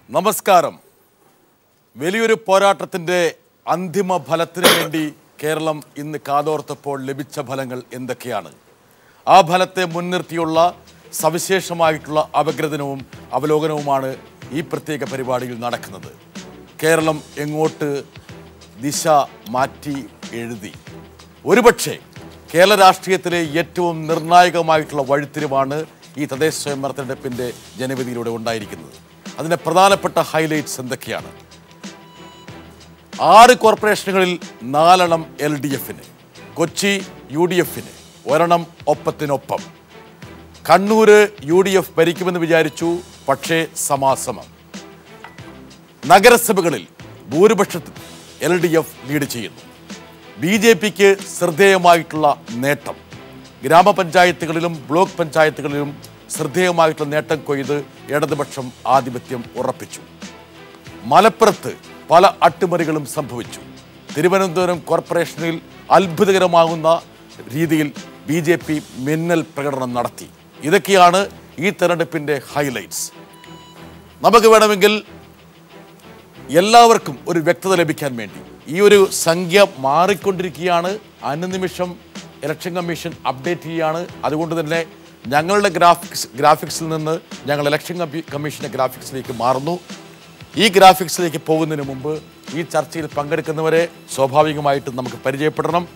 നമസ്കാരം വലിയൊരു പോരാട്ടത്തിൻ്റെ അന്തിമ ഫലത്തിന് വേണ്ടി കേരളം ഇന്ന് കാതോർത്തപ്പോൾ ലഭിച്ച ഫലങ്ങൾ എന്തൊക്കെയാണ് ആ ഫലത്തെ മുൻനിർത്തിയുള്ള സവിശേഷമായിട്ടുള്ള അപഗ്രഥനവും അവലോകനവുമാണ് ഈ പ്രത്യേക പരിപാടിയിൽ നടക്കുന്നത് കേരളം എങ്ങോട്ട് ദിശ മാറ്റി എഴുതി ഒരുപക്ഷെ കേരള രാഷ്ട്രീയത്തിലെ ഏറ്റവും നിർണായകമായിട്ടുള്ള വഴിത്തിരിവാണ് ഈ തദ്ദേശ സ്വയംഭരണ തെരഞ്ഞെടുപ്പിൻ്റെ ജനവിധിയിലൂടെ ഉണ്ടായിരിക്കുന്നത് അതിൻ്റെ പ്രധാനപ്പെട്ട ഹൈലൈറ്റ്സ് എന്തൊക്കെയാണ് ആറ് കോർപ്പറേഷനുകളിൽ നാലെണ്ണം എൽ ഡി എഫിന് കൊച്ചി യു ഡി എഫിന് ഒരെണ്ണം ഒപ്പത്തിനൊപ്പം കണ്ണൂര് യു ഡി എഫ് ഭരിക്കുമെന്ന് വിചാരിച്ചു പക്ഷേ സമാസമം നഗരസഭകളിൽ ഭൂരിപക്ഷത്തിൽ എൽ ഡി എഫ് ലീഡ് ചെയ്യുന്നു ബി ജെ പിക്ക് ശ്രദ്ധേയമായിട്ടുള്ള നേട്ടം ഗ്രാമപഞ്ചായത്തുകളിലും ബ്ലോക്ക് പഞ്ചായത്തുകളിലും ശ്രദ്ധേയമായിട്ടുള്ള നേട്ടം കൊയ്ത് ഇടതുപക്ഷം ആധിപത്യം ഉറപ്പിച്ചു മലപ്പുറത്ത് പല അട്ടിമറികളും സംഭവിച്ചു തിരുവനന്തപുരം കോർപ്പറേഷനിൽ അത്ഭുതകരമാകുന്ന രീതിയിൽ ബി ജെ പി മിന്നൽ പ്രകടനം നടത്തി ഇതൊക്കെയാണ് ഈ തെരഞ്ഞെടുപ്പിൻ്റെ ഹൈലൈറ്റ്സ് നമുക്ക് വേണമെങ്കിൽ എല്ലാവർക്കും ഒരു വ്യക്തത ലഭിക്കാൻ വേണ്ടി ഈ ഒരു സംഖ്യ മാറിക്കൊണ്ടിരിക്കുകയാണ് അനുനിമിഷം ഇലക്ഷൻ കമ്മീഷൻ അപ്ഡേറ്റ് ചെയ്യുകയാണ് അതുകൊണ്ട് തന്നെ ഞങ്ങളുടെ ഗ്രാഫിക്സ് ഗ്രാഫിക്സിൽ നിന്ന് ഞങ്ങൾ ഇലക്ഷൻ കമ്മി- കമ്മീഷൻ്റെ ഗ്രാഫിക്സിലേക്ക് മാറുന്നു ഈ ഗ്രാഫിക്സിലേക്ക് പോകുന്നതിന് മുമ്പ് ഈ ചർച്ചയിൽ പങ്കെടുക്കുന്നവരെ സ്വാഭാവികമായിട്ടും നമുക്ക് പരിചയപ്പെടണം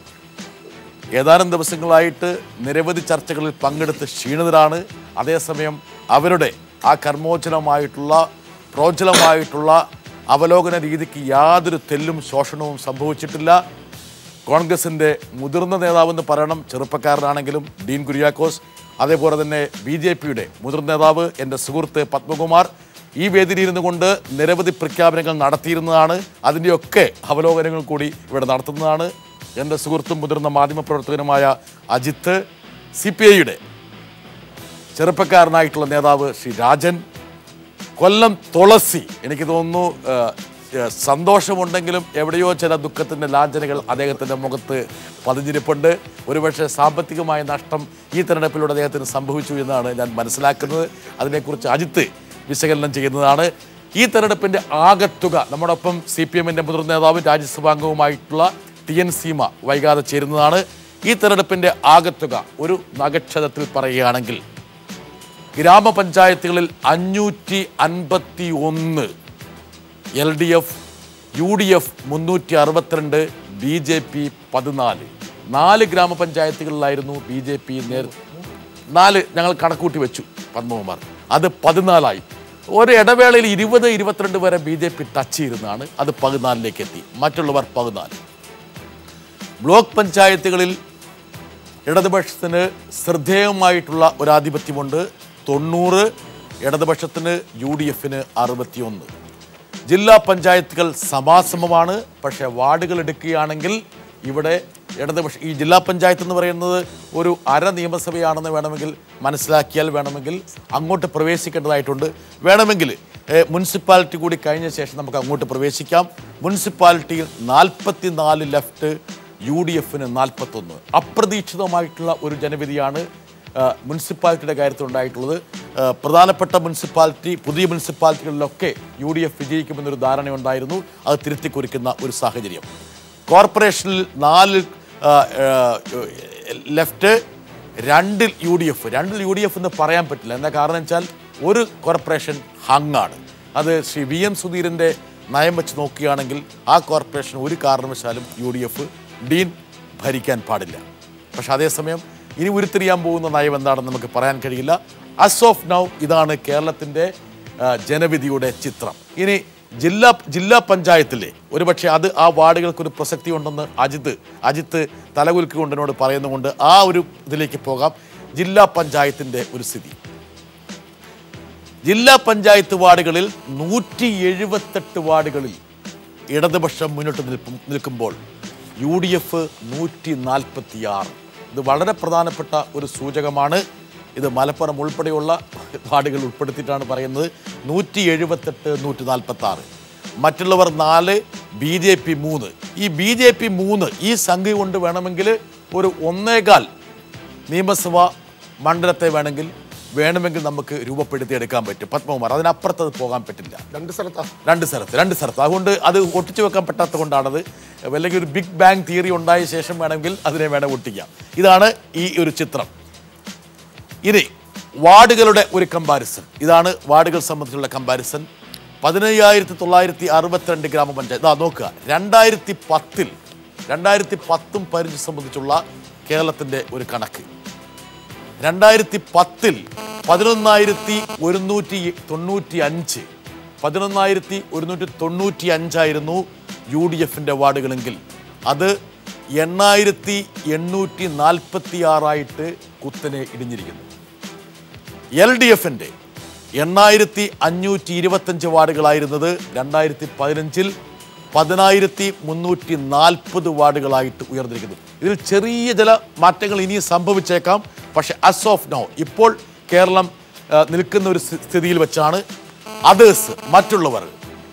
ഏതാനും ദിവസങ്ങളായിട്ട് നിരവധി ചർച്ചകളിൽ പങ്കെടുത്ത് ക്ഷീണിതരാണ് അതേസമയം അവരുടെ ആ കർമ്മോജ്ജലമായിട്ടുള്ള പ്രോജ്വലമായിട്ടുള്ള അവലോകന രീതിക്ക് യാതൊരു തെല്ലും ശോഷണവും സംഭവിച്ചിട്ടില്ല കോൺഗ്രസിൻ്റെ മുതിർന്ന നേതാവെന്ന് പറയണം ചെറുപ്പക്കാരനാണെങ്കിലും ഡീൻ കുര്യാക്കോസ് അതേപോലെ തന്നെ ബി ജെ പിയുടെ മുതിർന്ന നേതാവ് എൻ്റെ സുഹൃത്ത് പത്മകുമാർ ഈ വേദിയിലിരുന്നു കൊണ്ട് നിരവധി പ്രഖ്യാപനങ്ങൾ നടത്തിയിരുന്നതാണ് അതിൻ്റെയൊക്കെ അവലോകനങ്ങൾ കൂടി ഇവിടെ നടത്തുന്നതാണ് എൻ്റെ സുഹൃത്തും മുതിർന്ന മാധ്യമപ്രവർത്തകനുമായ അജിത്ത് സി പി ഐയുടെ ചെറുപ്പക്കാരനായിട്ടുള്ള നേതാവ് ശ്രീ രാജൻ കൊല്ലം തുളസി എനിക്ക് തോന്നുന്നു ആ, ആ, സന്തോഷമുണ്ടെങ്കിലും എവിടെയോ ചില ദുഃഖത്തിൻ്റെ ലാഞ്ചനകൾ അദ്ദേഹത്തിൻ്റെ മുഖത്ത് പതിഞ്ഞിരിപ്പുണ്ട് ഒരുപക്ഷെ സാമ്പത്തികമായ നഷ്ടം ഈ തെരഞ്ഞെടുപ്പിലൂടെ അദ്ദേഹത്തിന് സംഭവിച്ചു എന്നാണ് ഞാൻ മനസ്സിലാക്കുന്നത് അതിനെക്കുറിച്ച് അജിത്ത് വിശകലനം ചെയ്യുന്നതാണ് ഈ തെരഞ്ഞെടുപ്പിൻ്റെ ആകത്തുക നമ്മോടൊപ്പം സി പി എമ്മിൻ്റെ മുതിർന്ന നേതാവും രാജ്യസഭാംഗവുമായിട്ടുള്ള ടി എൻ സീമ വൈകാതെ ചേരുന്നതാണ് ഈ തെരഞ്ഞെടുപ്പിൻ്റെ ആകത്തുക ഒരു നഗക്ഷതത്തിൽ പറയുകയാണെങ്കിൽ ഗ്രാമപഞ്ചായത്തുകളിൽ അഞ്ഞൂറ്റി അൻപത്തി ഒന്ന് L D F U D F മുന്നൂറ്റി അറുപത്തിരണ്ട് ബി ജെ പി പതിനാല് നാല് ഗ്രാമപഞ്ചായത്തുകളിലായിരുന്നു ബി ജെ പി നേർ നാല് ഞങ്ങൾ കണക്കൂട്ടി വെച്ചു പത്മകുമാർ അത് പതിനാലായി ഒരു ഇടവേളയിൽ ഇരുപത് ഇരുപത്തിരണ്ട് വരെ ബി ജെ പി ടച്ച് ചെയ്തിരുന്നതാണ് അത് പതിനാലിലേക്ക് എത്തി മറ്റുള്ളവർ പതിനാല് ബ്ലോക്ക് പഞ്ചായത്തുകളിൽ ഇടതുപക്ഷത്തിന് ശ്രദ്ധേയമായിട്ടുള്ള ഒരു ആധിപത്യമുണ്ട് തൊണ്ണൂറ് ഇടതുപക്ഷത്തിന് യു ഡി എഫിന് അറുപത്തിയൊന്ന് ജില്ലാ പഞ്ചായത്തുകൾ സമാസമമാണ് പക്ഷേ വാർഡുകൾ എടുക്കുകയാണെങ്കിൽ ഇവിടെ ഇടതുപക്ഷ ഈ ജില്ലാ പഞ്ചായത്ത് എന്ന് പറയുന്നത് ഒരു അര നിയമസഭയാണെന്ന് വേണമെങ്കിൽ മനസ്സിലാക്കിയാൽ വേണമെങ്കിൽ അങ്ങോട്ട് പ്രവേശിക്കേണ്ടതായിട്ടുണ്ട് വേണമെങ്കിൽ ഏഹ്, മുനിസിപ്പാലിറ്റി കൂടി കഴിഞ്ഞ ശേഷം നമുക്ക് അങ്ങോട്ട് പ്രവേശിക്കാം മുനിസിപ്പാലിറ്റിയിൽ നാൽപ്പത്തി നാല് ലെഫ്റ്റ് യു ഡി എഫിന് നാൽപ്പത്തൊന്ന് അപ്രതീക്ഷിതമായിട്ടുള്ള ഒരു ജനവിധിയാണ് ആ, മുനിസിപ്പാലിറ്റിയുടെ കാര്യത്തിൽ ഉണ്ടായിട്ടുള്ളത് ആ, പ്രധാനപ്പെട്ട മുനിസിപ്പാലിറ്റി പുതിയ മുനിസിപ്പാലിറ്റികളിലൊക്കെ യു ഡി എഫ് വിജയിക്കുമെന്നൊരു ധാരണയുണ്ടായിരുന്നു അത് തിരുത്തി കുറിക്കുന്ന ഒരു സാഹചര്യം കോർപ്പറേഷനിൽ നാല് ആ, ആ, ലെഫ്റ്റ് രണ്ടിൽ യു ഡി എഫ് രണ്ടിൽ യു ഡി എഫ് എന്ന് പറയാൻ പറ്റില്ല എന്താ കാരണം വെച്ചാൽ ഒരു കോർപ്പറേഷൻ ഹങ്ങാണ് അത് ശ്രീ വി എം സുധീരൻ്റെ നയം വെച്ച് നോക്കുകയാണെങ്കിൽ ആ കോർപ്പറേഷൻ ഒരു കാരണവശാലും യു ഡി എഫ് ഡീൻ ഭരിക്കാൻ പാടില്ല പക്ഷെ അതേസമയം ഇനി ഉരുത്തിരിയാൻ പോകുന്ന നയം എന്താണെന്ന് നമുക്ക് പറയാൻ കഴിയില്ല അസ് ഓഫ് നൗ ഇതാണ് കേരളത്തിൻ്റെ ആ, ജനവിധിയുടെ ചിത്രം ഇനി ജില്ലാ ജില്ലാ പഞ്ചായത്തിലെ ഒരുപക്ഷെ അത് ആ വാർഡുകൾക്ക് ഒരു പ്രസക്തി ഉണ്ടെന്ന് അജിത്ത് അജിത്ത് തലകുലുക്കി എന്നോട് പറയുന്നുകൊണ്ട് ആ ഒരു ഇതിലേക്ക് പോകാം ജില്ലാ പഞ്ചായത്തിൻ്റെ ഒരു സ്ഥിതി ജില്ലാ പഞ്ചായത്ത് വാർഡുകളിൽ നൂറ്റി എഴുപത്തെട്ട് വാർഡുകളിൽ ഇടതുപക്ഷം മുന്നോട്ട് നിൽക്കും നിൽക്കുമ്പോൾ യു ഡി എഫ് നൂറ്റി നാൽപ്പത്തി ആറ് ഇത് വളരെ പ്രധാനപ്പെട്ട ഒരു സൂചകമാണ് ഇത് മലപ്പുറം ഉൾപ്പെടെയുള്ള വാർഡുകൾ ഉൾപ്പെടുത്തിയിട്ടാണ് പറയുന്നത് നൂറ്റി എഴുപത്തെട്ട് നൂറ്റി നാൽപ്പത്തി ആറ് മറ്റുള്ളവർ നാല് ബി ജെ പി മൂന്ന് ഈ ബി ജെ പി മൂന്ന് ഈ സംഖ്യ കൊണ്ട് വേണമെങ്കിൽ ഒരു ഒന്നേകാൽ നിയമസഭാ മണ്ഡലത്തെ വേണമെങ്കിൽ വേണമെങ്കിൽ നമുക്ക് രൂപപ്പെടുത്തിയെടുക്കാൻ പറ്റും പത്മകുമാർ അതിനപ്പുറത്ത് അത് പോകാൻ പറ്റില്ല രണ്ട് സ്ഥലത്താ രണ്ട് സ്ഥലത്ത് രണ്ട് സ്ഥലത്ത് അതുകൊണ്ട് അത് ഒട്ടിച്ചു വെക്കാൻ പറ്റാത്തത് കൊണ്ടാണത് അല്ലെങ്കിൽ ഒരു ബിഗ് ബാങ് തിയറി ഉണ്ടായ ശേഷം വേണമെങ്കിൽ അതിനെ വേണം ഒട്ടിക്കാം ഇതാണ് ഈ ഒരു ചിത്രം ഇനി വാർഡുകളുടെ ഒരു കമ്പാരിസൺ ഇതാണ് വാർഡുകൾ സംബന്ധിച്ചുള്ള കമ്പാരിസൺ പതിനയ്യായിരത്തി തൊള്ളായിരത്തി അറുപത്തിരണ്ട് ഗ്രാമപഞ്ചായത്ത് ഇതാ നോക്കുക രണ്ടായിരത്തി പത്തിൽ രണ്ടായിരത്തി പത്തും പതിനഞ്ച് സംബന്ധിച്ചുള്ള കേരളത്തിൻ്റെ ഒരു കണക്ക് രണ്ടായിരത്തി പത്തിൽ പതിനൊന്നായിരത്തി ഒരുന്നൂറ്റി തൊണ്ണൂറ്റി അഞ്ച് പതിനൊന്നായിരത്തി ഒരുന്നൂറ്റി തൊണ്ണൂറ്റി അഞ്ചായിരുന്നു യു ഡി എഫിൻ്റെ വാർഡുകളെങ്കിൽ അത് എണ്ണായിരത്തി എണ്ണൂറ്റി നാൽപ്പത്തി ആറായിട്ട് കുത്തനെ ഇടിഞ്ഞിരിക്കുന്നു എൽ ഡി എഫിൻ്റെ എണ്ണായിരത്തി അഞ്ഞൂറ്റി ഇരുപത്തഞ്ച് വാർഡുകളായിരുന്നത് രണ്ടായിരത്തി പതിനഞ്ചിൽ പതിനായിരത്തി മുന്നൂറ്റി നാൽപ്പത് വാർഡുകളായിട്ട് ഉയർന്നിരിക്കുന്നു ഇതിൽ ചെറിയ ചില മാറ്റങ്ങൾ ഇനിയും സംഭവിച്ചേക്കാം പക്ഷെ അസ് ഓഫ് നോ ഇപ്പോൾ കേരളം ആ, നിൽക്കുന്ന ഒരു സ്ഥി- സ്ഥിതിയിൽ വെച്ചാണ് അതേഴ്സ് മറ്റുള്ളവർ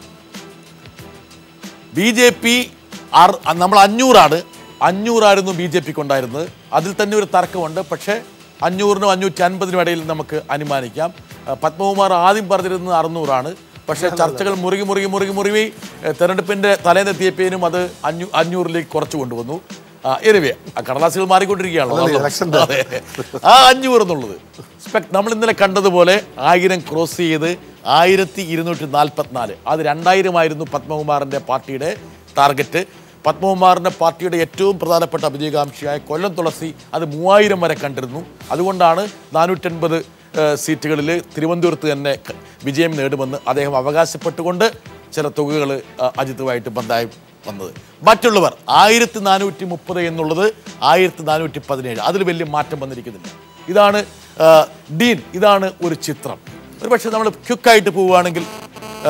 ബി ജെ പി നമ്മൾ അഞ്ഞൂറാണ് അഞ്ഞൂറായിരുന്നു ബി ജെ പിക്ക് ഉണ്ടായിരുന്നത് അതിൽ തന്നെ ഒരു തർക്കമുണ്ട് പക്ഷേ അഞ്ഞൂറിനും അഞ്ഞൂറ്റി അൻപതിനും ഇടയിൽ നമുക്ക് അനുമാനിക്കാം ആ, പത്മകുമാർ ആദ്യം പറഞ്ഞിരുന്നത് അറുന്നൂറാണ് പക്ഷേ ചർച്ചകൾ മുറുകി മുറുകി മുറുകി മുറുകി ഏ, തെരഞ്ഞെടുപ്പിന്റെ തലേന്നെത്തിയപ്പോഴും അത് അഞ്ഞൂ അഞ്ഞൂറിലേക്ക് കുറച്ച് കൊണ്ടുവന്നു എനിവേ ആ കടലാസുകൾ മാറിക്കൊണ്ടിരിക്കുകയാണല്ലോ അതല്ലേ, election day. അതെ. ആ അഞ്ഞൂറ് എന്നുള്ളത് സ്പെക് നമ്മൾ ഇന്നലെ കണ്ടതുപോലെ ആയിരം ക്രോസ് ചെയ്ത് ആയിരത്തി ഇരുന്നൂറ്റി നാൽപ്പത്തിനാല് അത് രണ്ടായിരം ആയിരുന്നു പത്മകുമാറിന്റെ പാർട്ടിയുടെ ടാർഗറ്റ് പത്മകുമാറിന്റെ പാർട്ടിയുടെ ഏറ്റവും പ്രധാനപ്പെട്ട വിജയകാംക്ഷിയായ കൊല്ലം തുളസി അത് മൂവായിരം വരെ കണ്ടിരുന്നു അതുകൊണ്ടാണ് നാനൂറ്റൻപത് സീറ്റുകളിൽ തിരുവനന്തപുരത്ത് തന്നെ ക- വിജയം നേടുമെന്ന് അദ്ദേഹം അവകാശപ്പെട്ടുകൊണ്ട് ചില തുകകൾ അജിത്തുമായിട്ട് ബന്ധമായി വന്നത് മറ്റുള്ളവർ ആയിരത്തി നാനൂറ്റി മുപ്പത് എന്നുള്ളത് ആയിരത്തി നാനൂറ്റി പതിനേഴ് അതിൽ വലിയ മാറ്റം വന്നിരിക്കുന്നില്ല ഇതാണ് ആ, ഡീൻ ഇതാണ് ഒരു ചിത്രം ഒരു പക്ഷേ നമ്മൾ ക്വിക്കായിട്ട് പോവുകയാണെങ്കിൽ ആ,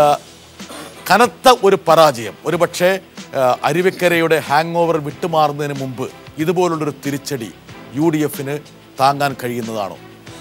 കനത്ത ഒരു പരാജയം ഒരു പക്ഷേ ആ, അരുവിക്കരയുടെ ഹാങ് ഓവർ വിട്ടുമാറുന്നതിന് മുമ്പ് ഇതുപോലുള്ളൊരു തിരിച്ചടി യു ഡി എഫിന് താങ്ങാൻ കഴിയുന്നതാണോ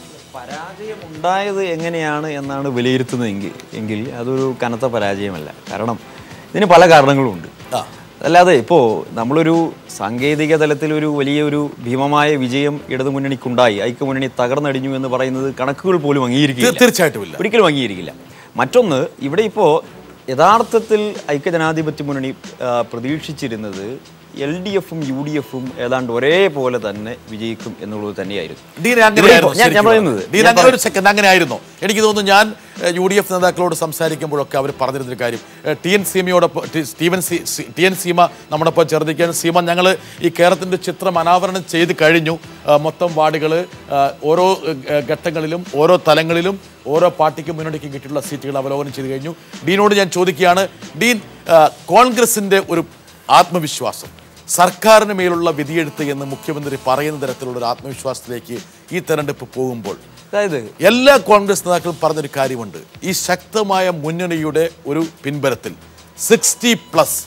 പരാജയം ഉണ്ടായത് എങ്ങനെയാണ് എന്നാണ് വിലയിരുത്തുന്നതെങ്കിൽ എങ്കിൽ അതൊരു കനത്ത പരാജയമല്ല കാരണം ഇതിന് പല കാരണങ്ങളുമുണ്ട് ആ. അല്ലാതെ ഇപ്പോൾ നമ്മളൊരു സാങ്കേതിക തലത്തിൽ ഒരു വലിയൊരു ഭീമമായ വിജയം ഇടതുമുന്നണിക്കുണ്ടായി ഐക്യമുന്നണി തകർന്നടിഞ്ഞു എന്ന് പറയുന്നത് കണക്കുകൾ പോലും അംഗീകരിക്കില്ല തീ- തീർച്ചയായിട്ടും ഇല്ല ഒരിക്കലും അംഗീകരിക്കില്ല മറ്റൊന്ന് ഇവിടെ ഇപ്പോൾ യഥാർത്ഥത്തിൽ ഐക്യജനാധിപത്യ മുന്നണി ആ, പ്രതീക്ഷിച്ചിരുന്നത് എൽ ഡി എഫും യു ഡി എഫും ഏതാണ്ട് ഒരേപോലെ തന്നെ വിജയിക്കും എന്നുള്ളത് തന്നെയായിരുന്നു ഡീൻ അങ്ങനെയായിരുന്നു ഞാൻ- ഞാൻ ശരിക്കും പറയുന്നത്, ഡീൻ ഞാൻ അങ്ങനെ ഒരു സെക്കൻഡ് അങ്ങനെ ആയിരുന്നു എനിക്ക് തോന്നുന്നു ഞാൻ യു ഡി എഫ് നേതാക്കളോട് സംസാരിക്കുമ്പോഴൊക്കെ അവർ പറഞ്ഞിരുന്നൊരു കാര്യം ഏഹ്, ടി എൻ സീമയോടൊപ്പം ടി- സ്റ്റീവൻ സി സി- ടി എൻ സീമ നമ്മോടൊപ്പം ചേർന്നിരിക്കുകയാണ് സീമ ഞങ്ങൾ ഈ കേരളത്തിൻ്റെ ചിത്രം അനാവരണം ചെയ്ത് കഴിഞ്ഞു ആ, മൊത്തം വാർഡുകൾ ഓരോ ഏഹ്, ഘട്ടങ്ങളിലും ഓരോ തലങ്ങളിലും ഓരോ പാർട്ടിക്കും മുന്നണിക്കും കിട്ടിയിട്ടുള്ള സീറ്റുകൾ അവലോകനം ചെയ്ത് കഴിഞ്ഞു ഡീനോട് ഞാൻ ചോദിക്കുകയാണ് ഡീൻ ആ, കോൺഗ്രസിൻ്റെ ഒരു ആത്മവിശ്വാസം സർക്കാരിന് മേലുള്ള വിധിയെഴുത്ത് എന്ന് മുഖ്യമന്ത്രി പറയുന്ന തരത്തിലുള്ള ഒരു ആത്മവിശ്വാസത്തിലേക്ക് ഈ തെരഞ്ഞെടുപ്പ് പോകുമ്പോൾ അതായത് എല്ലാ കോൺഗ്രസ് നേതാക്കളും പറഞ്ഞൊരു കാര്യമുണ്ട് ഈ ശക്തമായ മുന്നണിയുടെ ഒരു പിൻബലത്തിൽ സിക്സ്റ്റി പ്ലസ്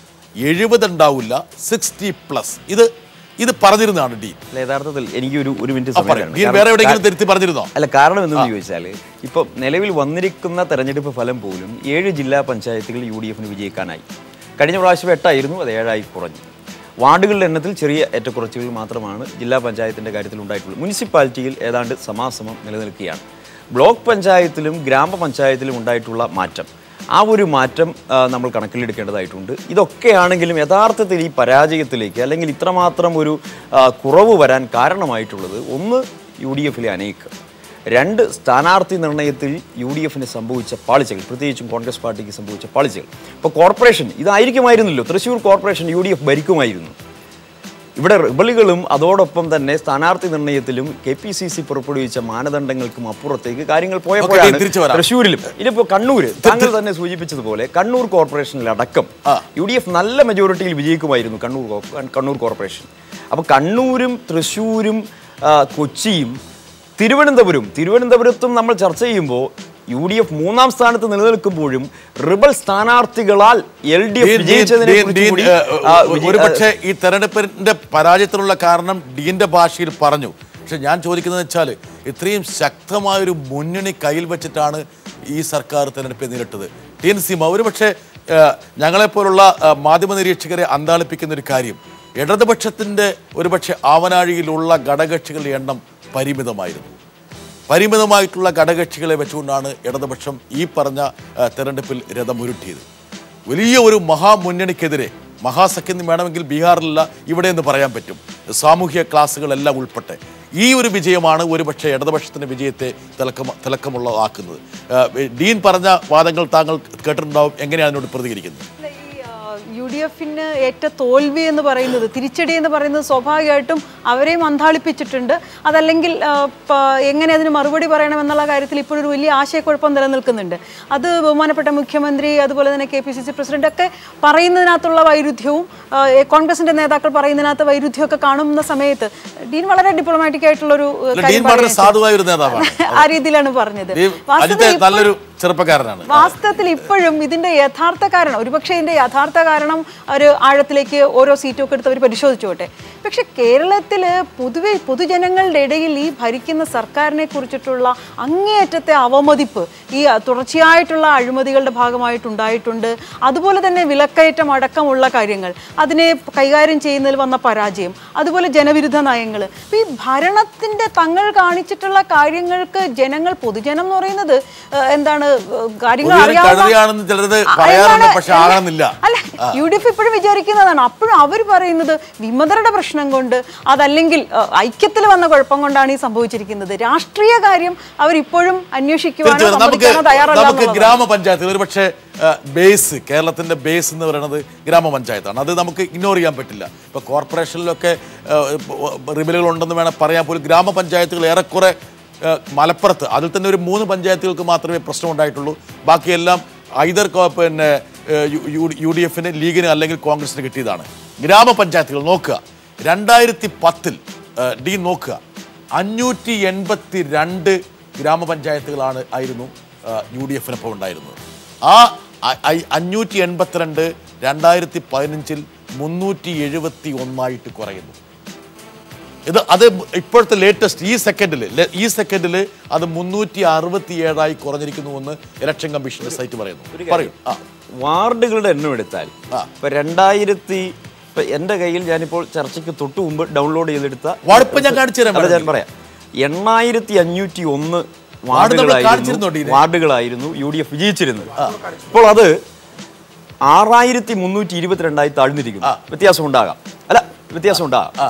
എഴുപത് ഉണ്ടാവില്ല സിക്സ്റ്റി പ്ലസ് ഇത് ഇത് പറഞ്ഞിരുന്നതാണ് ഡീൻ അല്ല, യഥാർത്ഥത്തിൽ എനിക്ക് ഒരു ഒരു മിനിറ്റ് ആ, സമയം പറയൂ. വേണം. ഡീൻ കാരണം വേറെ എവിടെയെങ്കിലും തിരുത്തി പറഞ്ഞിരുന്നോ അല്ല കാരണം എന്തെന്ന് ചോദിച്ചാൽ ഇപ്പൊ നിലവിൽ വന്നിരിക്കുന്ന തെരഞ്ഞെടുപ്പ് ഫലം പോലും ഏഴ് ജില്ലാ പഞ്ചായത്തുകൾ യു ഡി എഫിന് വിജയിക്കാനായി കഴിഞ്ഞ പ്രാവശ്യം എട്ടായിരുന്നു അത് ഏഴായി കുറഞ്ഞു വാർഡുകളുടെ എണ്ണത്തിൽ ചെറിയ ഏറ്റക്കുറച്ചുകൾ മാത്രമാണ് ജില്ലാ പഞ്ചായത്തിന്റെ കാര്യത്തിൽ ഉണ്ടായിട്ടുള്ളത് മുനിസിപ്പാലിറ്റിയിൽ ഏതാണ്ട് സമാസമം നിലനിൽക്കുകയാണ് ബ്ലോക്ക് പഞ്ചായത്തിലും ഗ്രാമപഞ്ചായത്തിലും ഉണ്ടായിട്ടുള്ള മാറ്റം ആ ഒരു മാറ്റം ആ, നമ്മൾ കണക്കിലെടുക്കേണ്ടതായിട്ടുണ്ട് ഇതൊക്കെയാണെങ്കിലും യഥാർത്ഥത്തിൽ ഈ പരാജയത്തിലേക്ക് അല്ലെങ്കിൽ ഇത്രമാത്രം ഒരു ആ, കുറവ് വരാൻ കാരണമായിട്ടുള്ളത് ഒന്ന് യു ഡി എഫിലെ അനേകം രണ്ട് സ്ഥാനാർത്ഥി നിർണയത്തിൽ യു ഡി എഫിന് സംഭവിച്ച പാളിച്ചകൾ പ്രത്യേകിച്ചും കോൺഗ്രസ് പാർട്ടിക്ക് സംഭവിച്ച പാളിച്ചകൾ ഇപ്പോൾ കോർപ്പറേഷൻ ഇതായിരിക്കുമായിരുന്നല്ലോ Thrissur corporation U D F ഭരിക്കുമായിരുന്നു ഇവിടെ റിബലുകളും അതോടൊപ്പം തന്നെ സ്ഥാനാർത്ഥി നിർണയത്തിലും കെ പി സി സി പുറപ്പെടുവിച്ച മാനദണ്ഡങ്ങൾക്കും അപ്പുറത്തേക്ക് കാര്യങ്ങൾ പോയപ്പോഴാണ് തിരിച്ചു വരാം. തൃശ്ശൂരിലും ഇതിപ്പോ കണ്ണൂര് താങ്കൾ തന്നെ സൂചിപ്പിച്ചതുപോലെ കണ്ണൂർ കോർപ്പറേഷനിലടക്കം യു ഡി എഫ് നല്ല മെജോറിറ്റിയിൽ വിജയിക്കുമായിരുന്നു കണ്ണൂർ കോ- കണ്ണൂർ കോർപ്പറേഷൻ അപ്പൊ കണ്ണൂരും തൃശ്ശൂരും ആ, കൊച്ചിയും തിരുവനന്തപുരം തിരുവനന്തപുരത്തും നമ്മൾ ചർച്ച ചെയ്യുമ്പോൾ യു ഡി എഫ് മൂന്നാം സ്ഥാനത്ത് നിലനിൽക്കുമ്പോഴും റിബൽ സ്ഥാനാർത്ഥികളാൽ എൽ ഡി എഫ് ഡീൻ- വിജയിച്ചതിനെ ഡീൻ- കുറിച്ച് ഡീൻ, കൂടി, ഏഹ്, ആ, ഒരു വിജയ- പക്ഷേ ഈ തെരഞ്ഞെടുപ്പിന്റെ പരാജയത്തിനുള്ള കാരണം ഡീന്റെ ഭാഷയിൽ പറഞ്ഞു പക്ഷെ ഞാൻ ചോദിക്കുന്നത് വെച്ചാൽ ഇത്രയും ശക്തമായൊരു മുന്നണി കയ്യിൽ വെച്ചിട്ടാണ് ഈ സർക്കാർ തെരഞ്ഞെടുപ്പ് നേരിട്ടത് ടി എൻ സിമ ഒരു പക്ഷേ ഏഹ്, ഞങ്ങളെപ്പോലുള്ള ഏഹ്, മാധ്യമ നിരീക്ഷകരെ അന്താളിപ്പിക്കുന്ന ഒരു കാര്യം ഇടതുപക്ഷത്തിന്റെ ഒരുപക്ഷെ ആവനാഴിയിലുള്ള ഘടകകക്ഷികളുടെ എണ്ണം പരിമിതമായിരുന്നു പരിമിതമായിട്ടുള്ള ഘടകകക്ഷികളെ വെച്ചുകൊണ്ടാണ് ഇടതുപക്ഷം ഈ പറഞ്ഞ ആ, തെരഞ്ഞെടുപ്പിൽ രഥമുരുട്ടിയത് വലിയ ഒരു മഹാമുന്നണിക്കെതിരെ മഹാസഖ്യം വേണമെങ്കിൽ ബീഹാറിലല്ല ഇവിടെ എന്ന് പറയാൻ പറ്റും സാമൂഹ്യ ക്ലാസ്സുകളെല്ലാം ഉൾപ്പെടെ ഈ ഒരു വിജയമാണ് ഒരുപക്ഷെ ഇടതുപക്ഷത്തിൻ്റെ വിജയത്തെ തിളക്കം തിളക്കമുള്ളതാക്കുന്നത് ആ, ഡീൻ പറഞ്ഞ വാദങ്ങൾ താങ്കൾ കേട്ടിട്ടുണ്ടാവും എങ്ങനെയാണ് അതിനോട് പ്രതികരിക്കുന്നത് അല്ല, ഈ, ആ, യു ഡി എഫിന് ഏറ്റ തോൽവി എന്ന് പറയുന്നത് തിരിച്ചടി എന്ന് പറയുന്നത് സ്വാഭാവികമായിട്ടും അവരെയും അന്താളിപ്പിച്ചിട്ടുണ്ട് അതല്ലെങ്കിൽ ആ, പ- എങ്ങനെ അതിന് മറുപടി പറയണമെന്നുള്ള കാര്യത്തിൽ ഇപ്പോഴൊരു വലിയ ആശയക്കുഴപ്പം നിലനിൽക്കുന്നുണ്ട് അത് ബഹുമാനപ്പെട്ട മുഖ്യമന്ത്രി അതുപോലെ തന്നെ K P C C president ഒക്കെ പറയുന്നതിനകത്തുള്ള വൈരുദ്ധ്യവും ആ, ഏ, കോൺഗ്രസിന്റെ നേതാക്കൾ പറയുന്നതിനകത്ത് വൈരുദ്ധ്യമൊക്കെ കാണുന്ന സമയത്ത് ഡീൻ വളരെ ഡിപ്ലോമാറ്റിക് ആയിട്ടുള്ളൊരു ഏ, ഡീൻ കാര്യം വളരെ പറയുകയും സാധുവായ ഒരു നേതാവാണ് ചെയ്തു. ആ രീതിയിലാണ് പറഞ്ഞത് ഡീൻ അജിത്തെ വാസ്തവത്തിൽ ഇപ്പോൾ- നല്ലൊരു ചെറുപ്പക്കാരനാണ് വാസ്തവത്തിൽ ഇപ്പോഴും ഇതിന്റെ യഥാർത്ഥ കാരണം ഒരുപക്ഷെ ഇതിന്റെ യഥാർത്ഥ കാരണം ഒരു ആഴത്തിലേക്ക് ഓരോ സീറ്റും ഒക്കെ എടുത്ത് അവർ പരിശോധിച്ചോട്ടെ പക്ഷെ കേരളത്തില് പൊതുവെ പൊതുജനങ്ങളുടെ ഇടയിൽ ഈ ഭരിക്കുന്ന സർക്കാരിനെ കുറിച്ചിട്ടുള്ള അങ്ങേയറ്റത്തെ അവമതിപ്പ് ഈ തുടർച്ചയായിട്ടുള്ള അഴിമതികളുടെ ഭാഗമായിട്ടുണ്ടായിട്ടുണ്ട് അതുപോലെ തന്നെ വിലക്കയറ്റം അടക്കമുള്ള കാര്യങ്ങൾ അതിനെ കൈകാര്യം ചെയ്യുന്നതിൽ വന്ന പരാജയം അതുപോലെ ജനവിരുദ്ധ നയങ്ങൾ ഈ ഭരണത്തിന്റെ തങ്ങൾ കാണിച്ചിട്ടുള്ള കാര്യങ്ങൾക്ക് ജനങ്ങൾ പൊതുജനം എന്ന് പറയുന്നത് ഏഹ്, എന്താണ് ഏഹ്, കാര്യങ്ങൾ പൊതുവെ അറിയാവുന്ന കഴുതയാണെന്ന് ചിലത് ആ, പറയാറുണ്ട് എന്നാണ് പക്ഷെ എന്നെ- ആകണമെന്നില്ല അല്ല യു ഡി എഫ് ഇപ്പോഴും വിചാരിക്കുന്നതാണ് അപ്പോഴും അവർ പറയുന്നത് വിമതരുടെ പ്രശ്നം കൊണ്ട് അതല്ലെങ്കിൽ ഐക്യത്തിൽ വന്ന കുഴപ്പം കൊണ്ടാണ് ഈ സംഭവിച്ചിരിക്കുന്നത് രാഷ്ട്രീയ കാര്യം അവരിപ്പോഴും അന്വേഷിക്കുവാനോ തീർച്ചയായും നമുക്ക് സമ്മതിക്കാനോ തയ്യാറല്ല നമുക്ക് എന്നുള്ളതാണ്. ഗ്രാമപഞ്ചായത്ത് ഒരു പക്ഷേ ബേസ് കേരളത്തിന്റെ ബേസ് എന്ന് പറയുന്നത് ഗ്രാമപഞ്ചായത്താണ് അത് നമുക്ക് ഇഗ്നോർ ചെയ്യാൻ പറ്റില്ല ഇപ്പൊ കോർപ്പറേഷനിലൊക്കെ റിബലുകൾ ഉണ്ടെന്ന് വേണം പറയാൻ പോലും ഗ്രാമപഞ്ചായത്തുകൾ ഏറെക്കുറെ ആ, മലപ്പുറത്ത് അതിൽ തന്നെ ഒരു മൂന്ന് പഞ്ചായത്തുകൾക്ക് മാത്രമേ പ്രശ്നം ഉണ്ടായിട്ടുള്ളൂ ബാക്കിയെല്ലാം ഐതർ പിന്നെ യു ഡി എഫിന് ലീഗിന് അല്ലെങ്കിൽ കോൺഗ്രസിന് കിട്ടിയതാണ് ഗ്രാമപഞ്ചായത്തുകൾ നോക്കുക രണ്ടായിരത്തി പത്തിൽ ഡി നോക്കുക അഞ്ഞൂറ്റി എൺപത്തി രണ്ട് ഗ്രാമപഞ്ചായത്തുകളാണ് ആയിരുന്നു യു ഡി എഫിനൊപ്പം ഉണ്ടായിരുന്നത് ആ അ- അ- അഞ്ഞൂറ്റി എൺപത്തിരണ്ട് രണ്ടായിരത്തി പതിനഞ്ചിൽ മുന്നൂറ്റി എഴുപത്തി ഒന്നായിട്ട് കുറയുന്നു ഇത് അത് ഇപ്പോഴത്തെ ലേറ്റസ്റ്റ് ഈ സെക്കൻഡിൽ ഈ സെക്കൻഡിൽ അത് മുന്നൂറ്റി അറുപത്തി ഏഴായി കുറഞ്ഞിരിക്കുന്നു എന്ന് ഇലക്ഷൻ കമ്മീഷന്റെ സൈറ്റ് പറയുന്നു പറയൂ ആ വാർഡുകളുടെ എണ്ണം എടുത്താൽ ആ. ഇപ്പൊ രണ്ടായിരത്തി ഇപ്പൊ എന്റെ കയ്യിൽ ഞാനിപ്പോൾ ചർച്ചയ്ക്ക് തൊട്ട് മുമ്പ് ഡൗൺലോഡ് ചെയ്തെടുത്ത വാർഡ് ഞാൻ കാണിച്ചു തരാം അല്ല, ഞാൻ പറയാം എണ്ണായിരത്തി അഞ്ഞൂറ്റി ഒന്ന് വാർഡ് നമ്മൾ കാണിച്ചിരുന്നോ, വാർഡുകളായിരുന്നു ഡീനെ? വാർഡുകളായിരുന്നു യു ഡി എഫ് വിജയിച്ചിരുന്നത് ഇപ്പോൾ അത് ആറായിരത്തി മുന്നൂറ്റി ഇരുപത്തിരണ്ടായി താഴ്ന്നിരിക്കുന്നു വ്യത്യാസം ഉണ്ടാകാം അല്ല വ്യത്യാസം ഉണ്ടാകാം ആ